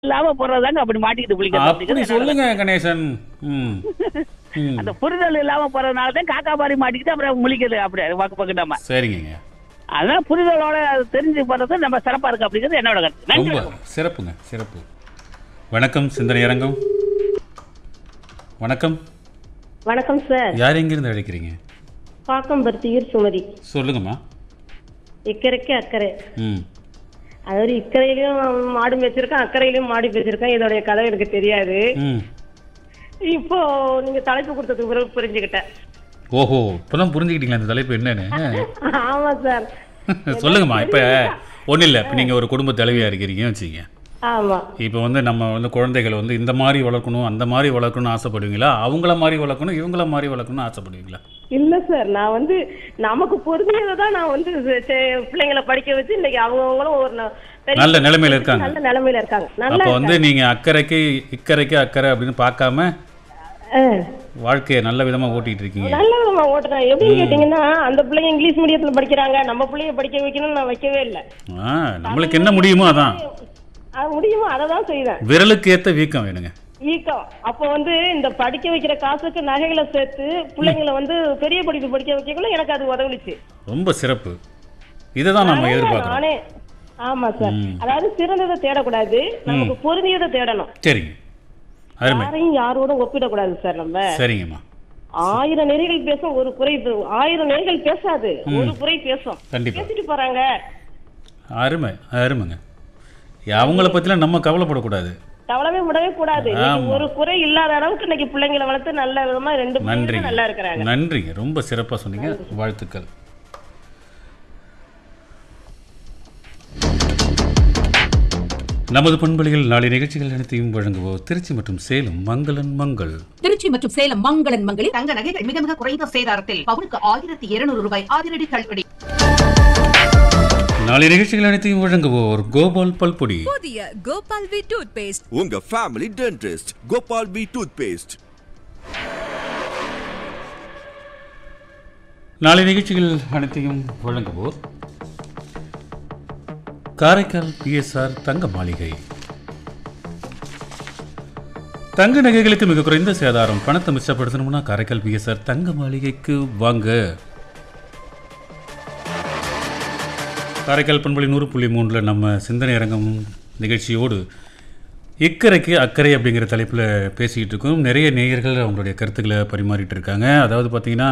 இல்லாம போறதாங்க அப்படி மாட்டிக்கிட்டு பிடிக்கிறது அப்படி அப்படிங்கிறது சொல்லுங்க கணேசன் ம் ம் அந்த புரிதல் இல்லாம போறதுனால தான் காக்கா மாதிரி மாட்டிக்கிட்டு அப்புறம் முழிக்கிறது அப்படி பக்கு பக்கிட்டாம சரிங்கய்யா அதனால புரிதலோட அது தெரிஞ்சு போறது நம்ம சிறப்பா இருக்கு அப்படிங்கிறது என்னோட கருத்து நன்றி ரொம்ப சிறப்புங்க சிறப்பு வணக்கம் சிந்தனை அரங்கம் வணக்கம் வணக்கம் சார் யார் எங்கிருந்து அழைக்கிறீங்க பாக்கம்பருத்தியூர் சுமதி சொல்லுங்கம்மா இக்கரைக்கு அக்கறை ம் அதாவது இக்கரையிலயும் மாடு வச்சிருக்கேன் அக்கறையிலயும் மாடு வச்சிருக்கேன் இதோடைய கதை எனக்கு தெரியாது ம் இப்போ நீங்க தலைப்பு கொடுத்ததுக்கு பிறகு புரிஞ்சுக்கிட்டேன் ஓஹோ இப்போதான் புரிஞ்சுக்கிட்டீங்களா இந்த தலைப்பு என்னன்னு ஆமா சார் சொல்லுங்கம்மா இப்போ ஒன்றும் இல்லை இப்போ நீங்கள் ஒரு குடும்ப தலைவியாக இருக்கிறீங்கன்னு வச்சுக்கங்க ஆமா இப்போ வந்து நம்ம வந்து குழந்தைகளை வந்து இந்த மாதிரி வளர்க்கணும் அந்த மாதிரி வளர்க்கணும்னு ஆசைப்படுவீங்களா அவங்கள மாதிரி வளர்க்கணும் இவங்கள மாதிரி வளர்க்கணும்னு ஆசைப்படுவீங்களா இல்ல சார் நான் வந்து நமக்கு பொருந்தியதை தான் நான் வந்து சே- பிள்ளைங்களை படிக்க வச்சு இன்னைக்கு அவங்கவுங்களும் ஒரு ந- பெரிய- நல்ல நிலைமையில இருக்காங்க நல்ல நிலைமையில இருக்காங்க நல்லா அப்போ வந்து நீங்கள் அக்கறைக்கு இக்கரைக்கு அக்கறை அப்படின்னு பார்க்காம ஆ. வாழ்க்கையை நல்ல விதமாக ஓட்டிகிட்டு இருக்கீங்க நல்ல விதமா ஓட்டுறேன் எப்படின்னு கேட்டீங்கன்னா அந்த பிள்ளைங்க இங்கிலீஷ் மீடியத்துல படிக்கிறாங்க நம்ம பிள்ளைய படிக்க வைக்கணும்னு நான் வைக்கவே இல்லை ஆ நம்மளுக்கு என்ன முடியுமோ அதான் அது முடியுமோ அதை தான் செய்வேன் விரலுக்கு ஏற்ற வீக்கம் வேணுங்க வீக்கம் அப்போ வந்து இந்த படிக்க வைக்கிற காசுக்கு நகைகளை சேர்த்து பிள்ளைங்களை வந்து பெரிய படிப்பு படிக்க வைக்கக்குள்ள எனக்கு அது உதவுச்சு ரொம்ப சிறப்பு இதை தான் நம்ம எதிர்பார்க்குறோம் நானே ஆமா சார் அதாவது சிறந்ததை தேடக்கூடாது நமக்கு பொருந்தியதை தேடணும் சரிங்க அருமை யாரையும் யாரோட ஒப்பிடக்கூடாது சார் நம்ம சரிங்கம்மா ஆயிரம் நெறிகள் பேசும் ஒரு குறை பே- ஆயிரம் நெறிகள் பேசாது ஒரு குறை பேசும் கண்டிப்பா பேசிட்டு போறாங்க அருமை அருமைங்க அவங்கள பற்றிலாம் நம்ம கவலைப்படக்கூடாது கவலமே விடவே கூடாது இன்னைக்கு ஆமா. ஒரு குறை இல்லாத அளவுக்கு இன்னைக்கு பிள்ளைங்களை வளர்த்து நல்ல விதமா ரெண்டு பிள்ளைங்க நன்றிங்க நல்லா இருக்கிறாங்க நன்றிங்க ரொம்ப சிறப்பாக சொன்னீங்க வாழ்த்துக்கள் நமது பண்பலையில் நாளை நிகழ்ச்சிகள் அனைத்தையும் வழங்குவோர் திருச்சி மற்றும் சேலம் மங்களன் மங்கள் திருச்சி மற்றும் சேலம் மங்களன் மங்களில் தங்க நகைகள் மிக மிக குறைந்த சேதாரத்தில் பவுனுக்கு ஆயிரத்தி இருநூறு ரூபாய் அதிரடி தள்ளுபடி நாளை நிகழ்ச்சிகள் அனைத்தையும் வழங்குவோர் கோபால் பல்பொடி புதிய கோபால் வி டூத் பேஸ்ட் உங்க ஃபேமிலி டென்டிஸ்ட் கோபால் பி டூத் பேஸ்ட் நாளை நிகழ்ச்சிகள் அனைத்தையும் வழங்குவோர் காரைக்கால் பிஎஸ்ஆர் தங்க மாளிகை தங்க நகைகளுக்கு மிக குறைந்த சேதாரம் பணத்தை மிச்சப்படுத்தணும்னா காரைக்கால் பிஎஸ்ஆர் தங்க மாளிகைக்கு வாங்க காரைக்கால் பண்பலை நூறு புள்ளி மூணில் நம்ம சிந்தனை அரங்கம் நிகழ்ச்சியோடு இக்கரைக்கு அக்கறை அப்படிங்கிற தலைப்பில் பேசிக்கிட்டு இருக்கோம் நிறைய நேயர்கள் அவங்களுடைய கருத்துக்களை பரிமாறிட்டு இருக்காங்க அதாவது பார்த்திங்கன்னா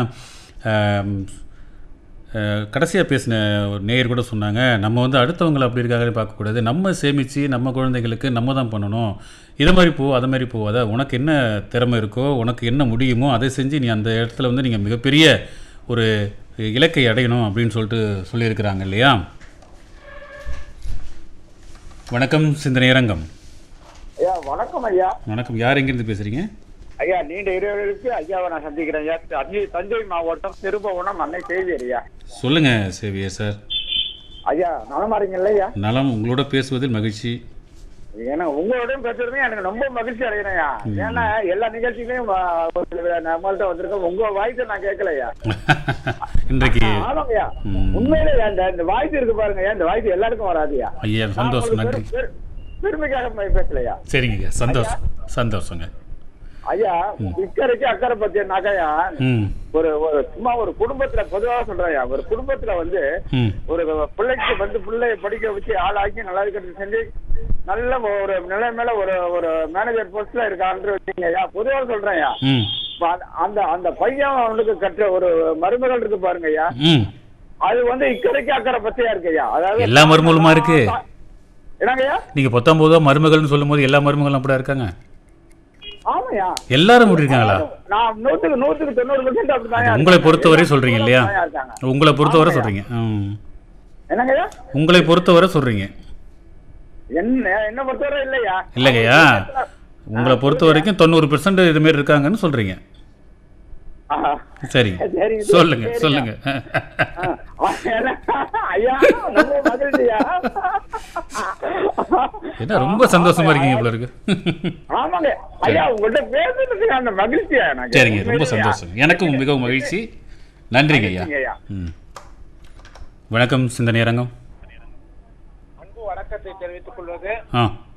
கடைசியாக பேசின ஒரு நேயர் கூட சொன்னாங்க நம்ம வந்து அடுத்தவங்களை அப்படி இருக்காங்கன்னு பார்க்கக்கூடாது நம்ம சேமித்து நம்ம குழந்தைகளுக்கு நம்ம தான் பண்ணணும் இது மாதிரி போ அது மாதிரி போகாத உனக்கு என்ன திறமை இருக்கோ உனக்கு என்ன முடியுமோ அதை செஞ்சு நீ அந்த இடத்துல வந்து நீங்கள் மிகப்பெரிய ஒரு இலக்கை அடையணும் அப்படின்னு சொல்லிட்டு சொல்லியிருக்கிறாங்க இல்லையா வணக்கம் சிந்தனை அரங்கம் ஐயா வணக்கம் ஐயா வணக்கம் யார் எங்கேருந்து பேசுகிறீங்க ஐயா நீண்ட இடைவெளிக்கு ஐயாவை நான் சந்திக்கிறேன் ஐயா தஞ்சை தஞ்சை மாவட்டம் திருபுவனம் அன்னை செய்தியர் ஐயா சொல்லுங்கள் சேவியர் சார் ஐயா நலமா இருக்கீங்கல்ல ஐயா நலம் உங்களோட பேசுவதில் மகிழ்ச்சி ஏன்னா உங்களோடய பேசுறதுமே எனக்கு ரொம்ப மகிழ்ச்சி அடைகிறேன் ஐயா ஏன்னா எல்லா நிகழ்ச்சிகளையும் ஆ, ஒரு நம்மள்ட்ட வந்திருக்கோம் உங்க வாய்ஸை நான் கேட்கலையா இன்றைக்கு ஆமாங்கய்யா ம். உண்மையிலே இந்த இந்த வாய்ஸ் இருக்கு பாருங்க ஐயா இந்த வாய்ஸ் எல்லாருக்கும் வராதுயா ஐயா நான் சந்தோஷம் உங்களுக்கு நன்றி பெரு- பெரு- பெருமைக்காக பேசலையா சரிங்க ஐயா சந்தோஷம் சந்தோஷங்க ஐயா இக்கரைக்கு அக்கறை பத்தினாக்கயா ம் ஒரு ஒரு சும்மா ஒரு குடும்பத்துல பொதுவாக சொல்றேன்யா ஒரு குடும்பத்துல வந்து ம் ஒரு பிள்ளைக்கு வந்து பிள்ளைய படிக்க வச்சு ஆளாக்கி நல்லா இருக்கிறது செஞ்சு நல்ல ஒரு நிலை மேல ஒரு ஒரு மேனேஜர் போஸ்ட்ல இருக்கான்னு வச்சுங்கய்யா பொதுவாக சொல்றேன்யா ம் இப்ப அந்த- அந்த அந்த பையன் அவனுக்கு கற்ற ஒரு மருமகள் இருக்கு பாருங்கய்யா ம் அது வந்து இக்கரைக்கு அக்கறை பத்தியா இருக்குய்யா அதாவது எல்லா மருமகளுமா இருக்கு? என்னங்கய்யா நீங்கள் பத்தொம்போதோ மருமகள்னு சொல்லும்போது எல்லா மருமகளும் அப்படியா இருக்காங்க ஆமாய்யா எல்லாரும் அப்படி இருக்காங்களா நான் நூத்துக்கு நூத்துக்கு தொண்ணூறு பெர்சென்ட் அப்படிதான் உங்களை பொறுத்தவரை சொல்றீங்க இல்லையா இருக்காங்க உங்களை பொறுத்தவரை ஆமாய்யா. சொல்கிறீங்க ம் என்னங்கய்யா உங்களை பொறுத்தவரை சொல்கிறீங்க என்ன என்ன பொறுத்தவரை இல்லையா இல்லைங்கய்யா உங்களை பொறுத்த வரைக்கும் தொண்ணூறு பெர்சன்ட் இதுமாரி இருக்காங்கன்னு சொல்கிறீங்க ஆஹா. சரி சரி, சொல்லுங்க சரியா. சொல்லுங்க ஐயா ரொம்ப மகிழ்ச்சியா என்ன ரொம்ப சந்தோஷமா இருக்கீங்க போல இருக்கு ஆமாங்க ஐயா உங்கள்ட்ட பேசுறதுக்கு அந்த மகிழ்ச்சியா எனக்கு சரிங்க ரொம்ப உண்மையிலேயா? சந்தோஷம் எனக்கும் மிகவும் மகிழ்ச்சி நன்றிங்க ஐயா மகிழ்ச்சிங்க ஐயா. ம் வணக்கம் சிந்தனை அரங்கம் அன்பு வணக்கத்தை தெரிவித்துக் கொள்வது ஆ